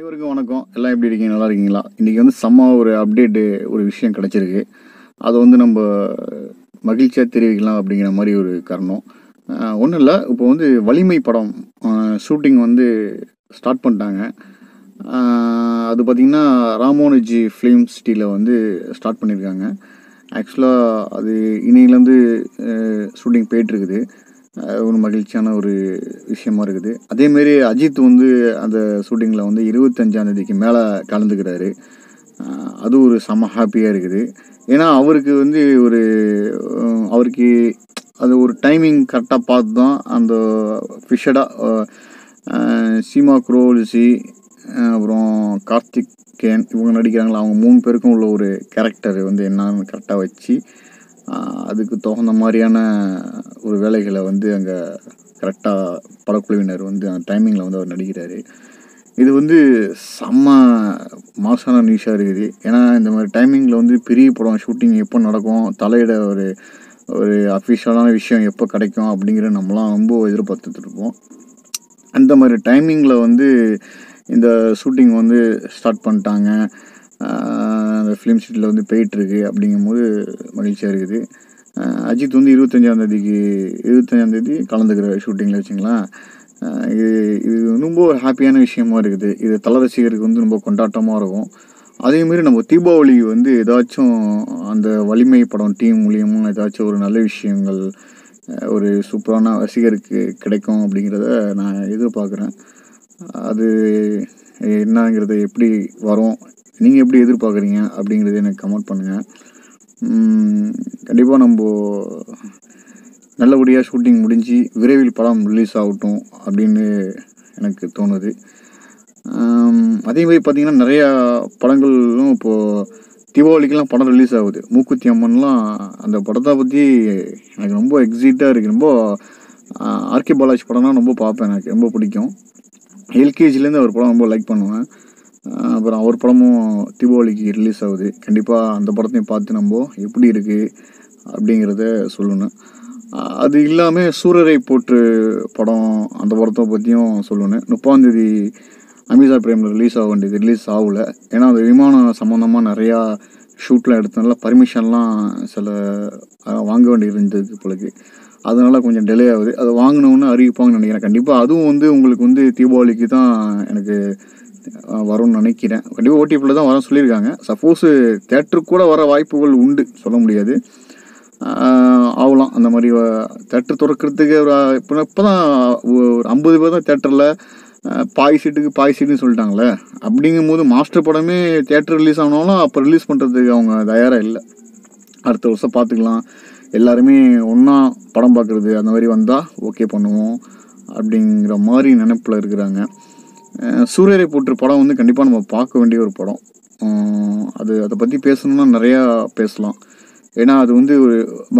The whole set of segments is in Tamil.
அனைவருக்கும் வணக்கம் எல்லாம் எப்படி இருக்கீங்க நல்லா இருக்கீங்களா இன்றைக்கி வந்து செம்ம ஒரு அப்டேட்டு ஒரு விஷயம் கிடச்சிருக்கு அதை வந்து நம்ம மகிழ்ச்சியாக தெரிவிக்கலாம் அப்படிங்கிற மாதிரி ஒரு காரணம் ஒன்றும் இல்லை இப்போ வந்து வலிமை படம் ஷூட்டிங் வந்து ஸ்டார்ட் பண்ணிட்டாங்க ஆஹ் அது பார்த்திங்கன்னா ராமோனஜி ஃபிலிம் சிட்டியில் வந்து ஸ்டார்ட் பண்ணியிருக்காங்க ஆக்சுவலாக அது இன்னையிலேருந்து ஷூட்டிங் போயிட்டுருக்குது அஹ் ஒரு மகிழ்ச்சியான ஒரு விஷயமா இருக்குது அதேமாரி அஜித் வந்து அந்த ஷூட்டிங்கில் வந்து இருபத்தஞ்சாந்தேதிக்கு மேலே கலந்துக்கிறாரு அஹ் அது ஒரு செம ஹாப்பியாக இருக்குது ஏன்னா அவருக்கு வந்து ஒரு அஹ் அவருக்கு அது ஒரு டைமிங் கரெக்டாக பார்த்து தான் அந்த ஃபிஷடாக சீமா குரோலிசி அப்புறம் கார்த்திக் கேன் இவங்க நடிக்கிறாங்களா அவங்க மூணு பேருக்கும் உள்ள ஒரு கேரக்டர் வந்து என்னன்னு கரெக்டாக வச்சு ஆஹ் அதுக்கு தகுந்த மாதிரியான ஒரு வேலைகளை வந்து அங்கே கரெக்டாக படக்குழுவினர் வந்து அந்த டைமிங்கில் வந்து அவர் நடிக்கிறாரு இது வந்து செம்ம மாசான நியூஸாக இருக்குது ஏன்னா இந்த மாதிரி டைமிங்கில் வந்து பெரிய படம் ஷூட்டிங் எப்போ நடக்கும் தலையிட ஒரு ஒரு அஃபிஷியலான விஷயம் எப்போ கிடைக்கும் அப்படிங்கிற நம்மலாம் ரொம்ப எதிர்பார்த்துட்டு இருப்போம் அந்த மாதிரி டைமிங்கில் வந்து இந்த ஷூட்டிங் வந்து ஸ்டார்ட் பண்ணிட்டாங்க ஆஹ் அந்த ஃபிலிம் சிட்டியில் வந்து போயிட்டுருக்கு அப்படிங்கும்போது மகிழ்ச்சியாக இருக்குது ஆஹ் அஜித் வந்து இருபத்தஞ்சாந்தேதிக்கு இருபத்தஞ்சாந்தேதி கலந்துக்கிற ஷூட்டிங்கில் வச்சுங்களேன் ஆஹ் இது இது ரொம்ப ஹாப்பியான விஷயமா இருக்குது இது தல ரசிகருக்கு வந்து ரொம்ப கொண்டாட்டமாக இருக்கும் அதேமாரி நம்ம தீபாவளி வந்து ஏதாச்சும் அந்த வலிமை படம் டீம் மூலியமாக ஏதாச்சும் ஒரு நல்ல விஷயங்கள் அஹ் ஒரு சூப்பரான ரசிகருக்கு கிடைக்கும் அப்படிங்கிறத நான் எதிர்பார்க்குறேன் அது என்னங்கிறத எப்படி வரும் நீங்கள் எப்படி எதிர்பார்க்குறீங்க அப்படிங்கிறத எனக்கு கமெண்ட் பண்ணுங்கள் கண்டிப்பாக நம்ம நல்லபடியாக ஷூட்டிங் முடிஞ்சு விரைவில் படம் ரிலீஸ் ஆகட்டும் அப்படின்னு எனக்கு தோணுது ஆம், அதே மாதிரி பார்த்தீங்கன்னா நிறையா படங்களும் இப்போது தீபாவளிக்கெலாம் படம் ரிலீஸ் ஆகுது மூக்குத்தி அம்மன்லாம் அந்த படத்தை பற்றி எனக்கு ரொம்ப எக்ஸைட்டாக இருக்குது ரொம்ப ஆர்கே பாலாஜி படம்லாம் ரொம்ப பார்ப்பேன் எனக்கு ரொம்ப பிடிக்கும் எல்கேஜிலேருந்து அவர் படம் ரொம்ப லைக் பண்ணுவேன் ஆஹ் அப்புறம் அவர் படமும் தீபாவளிக்கு ரிலீஸ் ஆகுது கண்டிப்பாக அந்த படத்தையும் பார்த்து நம்ம எப்படி இருக்குது அப்படிங்கிறத சொல்லணும் ஆஹ் அது இல்லாமல் சூரரை போற்று படம் அந்த படத்தை பற்றியும் சொல்லணும் முப்பாந்தேதி அமிதா பிரேமில் ரிலீஸ் ஆக வேண்டியது ரிலீஸ் ஆகல ஏன்னா அந்த விமானம் சம்மந்தமாக நிறையா ஷூட்லாம் எடுத்தனால பர்மிஷன்லாம் சில ஆஹ் வாங்க வேண்டியது இருந்தது பிறகு அதனால கொஞ்சம் டிலே ஆகுது அதை வாங்கினோன்னு அறிவிப்பாங்கன்னு நினைக்கிறேன் கண்டிப்பாக அதுவும் வந்து உங்களுக்கு வந்து தீபாவளிக்கு தான் எனக்கு அஹ், வரும்னு நினைக்கிறேன் கண்டிப்பாக ஓடிபியில் தான் வர சொல்லியிருக்காங்க சப்போஸ் தேட்டருக்கு கூட வர வாய்ப்புகள் உண்டு சொல்ல முடியாது ஆஹ், ஆகலாம் அந்த மாதிரி தேட்டர் திறக்கிறதுக்கு ஒரு இப்போ இப்போ தான் ஒரு ஐம்பது பேர் தான் தேட்டரில் பாய் சீட்டுக்கு பாய் சீட்டுன்னு சொல்லிட்டாங்களே அப்படிங்கும்போது மாஸ்டர் படமே தேட்டர் ரிலீஸ் ஆனாலும் அப்போ ரிலீஸ் பண்ணுறதுக்கு அவங்க தயாராக இல்லை அடுத்த வருஷம் பார்த்துக்கலாம் எல்லாருமே ஒன்றா படம் பார்க்குறது அந்த மாதிரி வந்தால் ஓகே பண்ணுவோம் அப்படிங்கிற மாதிரி நினைப்பில் இருக்கிறாங்க அஹ் சூரியரை போற்று படம் வந்து கண்டிப்பாக நம்ம பார்க்க வேண்டிய ஒரு படம் அஹ் அது அதை பற்றி பேசணும்னா நிறையா பேசலாம் ஏன்னா அது வந்து ஒரு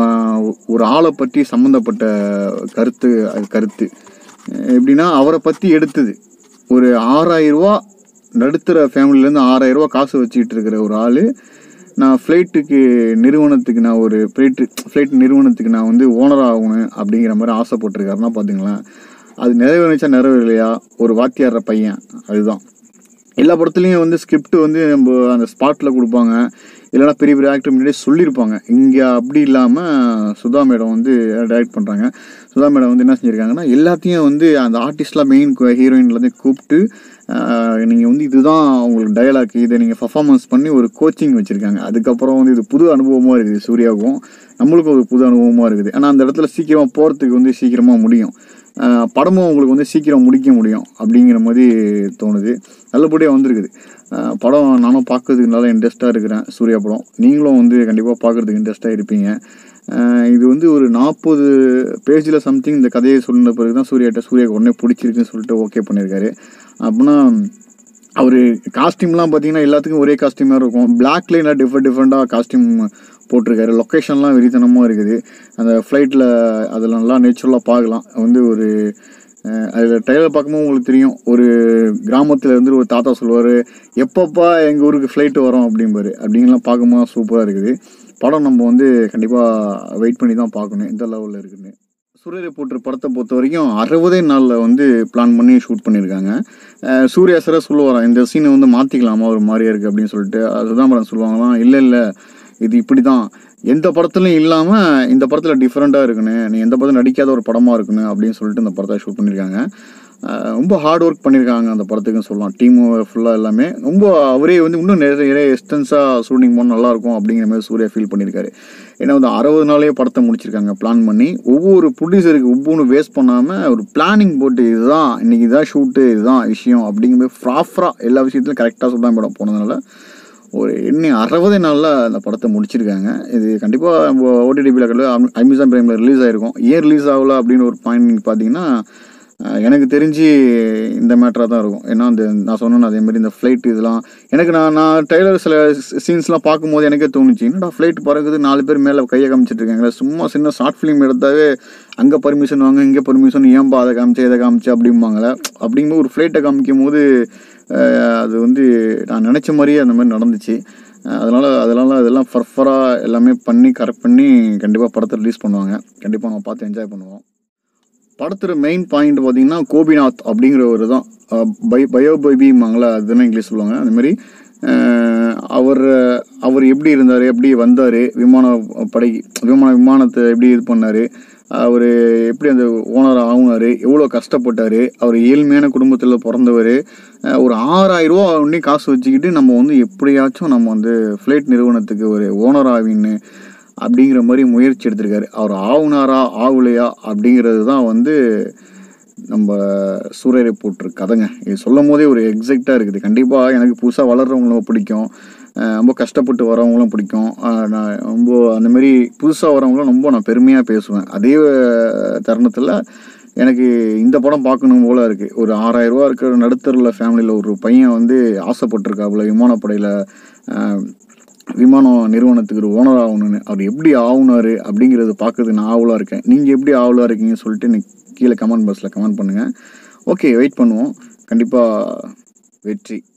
ம- ஒரு ஆளை பற்றி சம்மந்தப்பட்ட கருத்து அது கருத்து அஹ் எப்படின்னா அவரை பற்றி எடுத்தது ஒரு ஆறாயிரம் ரூபா நடுத்தர ஃபேமிலிலேருந்து ஆறாயிரம் ரூபா காசு வச்சுக்கிட்டு இருக்கிற ஒரு ஆள் நான் ஃப்ளைட்டுக்கு நிறுவனத்துக்கு நான் ஒரு ஃப்ளைட்டு ஃப்ளைட் நிறுவனத்துக்கு நான் வந்து ஓனர் ஆகணும் அப்படிங்கிற மாதிரி ஆசைப்பட்டிருக்காருன்னா பார்த்தீங்களேன் அது நிறைவேறிச்சா நிறைவேறலையா ஒரு வாத்தியாடுற பையன் அதுதான் எல்லா படத்துலையும் வந்து ஸ்கிரிப்ட் வந்து நம்ம அந்த ஸ்பாட்டில் கொடுப்பாங்க இல்லைன்னா பெரிய பெரிய ஆக்டர் முன்னாடியே சொல்லியிருப்பாங்க இங்கே அப்படி இல்லாமல் சுதா மேடம் வந்து டைரக்ட் பண்ணுறாங்க சுதா மேடம் வந்து என்ன செஞ்சுருக்காங்கன்னா எல்லாத்தையும் வந்து அந்த ஆர்டிஸ்ட்லாம் மெயின் ஹீரோயின்லேருந்து கூப்பிட்டு நீங்கள் வந்து இதுதான் உங்களுக்கு டயலாக் இதை நீங்கள் பர்ஃபார்மன்ஸ் பண்ணி ஒரு கோச்சிங் வச்சுருக்காங்க அதுக்கப்புறம் வந்து இது புது அனுபவமாக இருக்குது சூர்யாவுக்கும் நம்மளுக்கும் ஒரு புது அனுபவமாக இருக்குது ஆனால் அந்த இடத்துல சீக்கிரமாக போகிறதுக்கு வந்து சீக்கிரமாக முடியும் ஆஹ் படமும் உங்களுக்கு வந்து சீக்கிரம் முடிக்க முடியும் அப்படிங்கிற மாதிரி தோணுது நல்லபடியாக வந்திருக்குது ஆஹ் படம் நானும் பார்க்கறதுக்கு நல்லா இன்ட்ரெஸ்ட்டாக இருக்கிறேன் சூர்யா படம் நீங்களும் வந்து கண்டிப்பாக பார்க்கறதுக்கு இன்ட்ரெஸ்ட்டாக இருப்பீங்க ஆஹ் இது வந்து ஒரு நாற்பது பேஜில் சம்திங் இந்த கதையை சொன்ன பிறகு தான் சூர்யாட்ட சூர்யாவுக்கு உடனே பிடிச்சிருக்குன்னு சொல்லிட்டு ஓகே பண்ணியிருக்காரு அப்படின்னா அவர் காஸ்டியூம்லாம் பார்த்தீங்கன்னா எல்லாத்துக்கும் ஒரே காஸ்டியூமாக இருக்கும் பிளாக்ல என்ன டிஃப்ரெண்ட் டிஃப்ரெண்ட்டாக காஸ்டியூம் போட்டிருக்காரு லொக்கேஷன்லாம் வெறித்தனமாக இருக்குது அந்த ஃப்ளைட்டில் அதில் நல்லா நேச்சுரலாக பார்க்கலாம் வந்து ஒரு அதில் ட்ரெயிலர் பார்க்கும்போது உங்களுக்கு தெரியும் ஒரு கிராமத்தில் இருந்து ஒரு தாத்தா சொல்லுவார் எப்பப்பா எங்கள் ஊருக்கு ஃப்ளைட்டு வரோம் அப்படிம்பாரு அப்படிங்கலாம் பார்க்கும்போது சூப்பராக இருக்குது படம் நம்ம வந்து கண்டிப்பாக வெயிட் பண்ணி தான் பார்க்கணும் எந்த லெவலில் இருக்குன்னு சூரிய ரிப்போர்ட்டர் படத்தை பொறுத்த வரைக்கும் அறுபதே நாளில் வந்து பிளான் பண்ணி ஷூட் பண்ணியிருக்காங்க அஹ் சூர்யா சார சொல்லுவாராம் இந்த சீனை வந்து மாற்றிக்கலாமா ஒரு மாதிரியா இருக்குது அப்படின்னு சொல்லிட்டு அதுதான் படம் சொல்லுவாங்களாம் இல்லை இல்லை இது இப்படி தான் எந்த படத்துலையும் இல்லாமல் இந்த படத்தில் டிஃப்ரெண்ட்டாக இருக்குன்னு நீ எந்த படத்தில் நடிக்காத ஒரு படமாக இருக்குன்னு அப்படின்னு சொல்லிட்டு இந்த படத்தை ஷூட் பண்ணியிருக்காங்க அஹ் ரொம்ப ஹார்ட் ஒர்க் பண்ணியிருக்காங்க அந்த படத்துக்குன்னு சொல்லலாம் டீம் ஃபுல்லாக எல்லாமே ரொம்ப அவரே வந்து இன்னும் நிறைய நிறைய எக்ஸ்டென்ஸாக ஷூட்டிங் பண்ண நல்லா இருக்கும் அப்படிங்கிற மாதிரி சூர்யா ஃபீல் பண்ணியிருக்காரு ஏன்னா வந்து அறுபது நாளே படத்தை முடிச்சிருக்காங்க பிளான் பண்ணி ஒவ்வொரு ப்ரொடியூசருக்கு ஒவ்வொன்று வேஸ்ட் பண்ணாமல் ஒரு பிளானிங் போட்டு இதுதான் இன்னைக்கு இதான் ஷூட்டு இதுதான் விஷயம் அப்படிங்கிற மாதிரி ப்ராப்பராக எல்லா விஷயத்துலையும் கரெக்டாக சொல்லிதான் படம் போனதுனால ஒரு எண்ணி அறுபது நாளில் அந்த படத்தை முடிச்சிருக்காங்க இது கண்டிப்பாக நம்ம ஓடிடிபியில் அமேசான் பிரைமில் ரிலீஸ் ஆகிருக்கும் ஏன் ரிலீஸ் ஆகல அப்படின்னு ஒரு பாயிண்ட் நீங்கள் பார்த்தீங்கன்னா அஹ் எனக்கு தெரிஞ்சு இந்த மேட்டராக தான் இருக்கும் ஏன்னா அந்த நான் சொன்னேன் அதே மாதிரி இந்த ஃப்ளைட் இதெல்லாம் எனக்கு நான் நான் ட்ரெய்லர் சில சீன்ஸ்லாம் பார்க்கும்போது எனக்கே தோணுச்சு என்னடா ஃப்ளைட் பறக்குது நாலு பேர் மேலே கையை காமிச்சிட்டு இருக்காங்களே சும்மா சின்ன ஷார்ட் ஃபிலிம் எடுத்தாவே அங்கே பர்மிஷன் வாங்க இங்கே பர்மிஷன் ஏன்பா அதை காமிச்சு இதை காமிச்சு அப்படிம்பாங்களே அப்படிங்கும்போது ஒரு ஃப்ளைட்டை காமிக்கும் போது அஹ் அது வந்து நான் நினச்ச மாதிரியே அந்த மாதிரி நடந்துச்சு அஹ் அதனால அதனால அதெல்லாம் ஃபர்ஃபராக எல்லாமே பண்ணி கரெக்ட் பண்ணி கண்டிப்பாக படத்தை ரிலீஸ் பண்ணுவாங்க கண்டிப்பாக நம்ம பார்த்து என்ஜாய் பண்ணுவோம் படத்தோட மெயின் பாயிண்ட் பார்த்தீங்கன்னா கோபிநாத் அப்படிங்கிறவர் தான் அஹ் பை பயோ பைபிமாங்களா அதுதான் இங்கிலீஷ் சொல்லுவாங்க அந்த மாதிரி அஹ் அவர் அவர் எப்படி இருந்தார் எப்படி வந்தார் விமான படை விமான விமானத்தை எப்படி இது பண்ணார் அவர் எப்படி அந்த ஓனர் ஆகுனார் எவ்வளோ கஷ்டப்பட்டார் அவர் ஏழ்மையான குடும்பத்தில் பிறந்தவர் அஹ் ஒரு ஆறாயிரம் ரூபா ஒன்றே காசு வச்சுக்கிட்டு நம்ம வந்து எப்படியாச்சும் நம்ம வந்து ஃப்ளைட் நிறுவனத்துக்கு ஒரு ஓனர் ஆவின்னு அப்படிங்கிற மாதிரி முயற்சி எடுத்திருக்காரு அவர் ஆவுனாரா ஆவுலையா அப்படிங்கிறது தான் வந்து நம்ம சூரியரை போட்டிரு கதைங்க இது சொல்லும் போதே ஒரு எக்ஸைட்டாக இருக்குது கண்டிப்பாக எனக்கு புதுசாக வளர்கிறவங்களும் பிடிக்கும் அஹ் ரொம்ப கஷ்டப்பட்டு வரவங்களும் பிடிக்கும் அஹ் நான் ரொம்ப அந்த மாதிரி புதுசாக வரவங்களும் ரொம்ப நான் பெருமையாக பேசுவேன் அதே தருணத்தில் எனக்கு இந்த படம் பார்க்கணும் போல இருக்குது ஒரு ஆறாயிரம் ரூபா இருக்கிற நடுத்தரில் ஃபேமிலியில் ஒரு பையன் வந்து ஆசைப்பட்டிருக்காப்புல விமானப்படையில் விமான நிறுவனத்துக்கு ஒரு ஓனர் ஆகணும்னு அவர் எப்படி ஆகுனாரு அப்படிங்கிறத பார்க்கறது நான் ஆவலாக இருக்கேன் நீங்கள் எப்படி ஆவலாக இருக்கீங்கன்னு சொல்லிட்டு எனக்கு கீழே கமெண்ட் பாக்ஸில் கமெண்ட் பண்ணுங்கள் ஓகே வெயிட் பண்ணுவோம் கண்டிப்பாக வெற்றி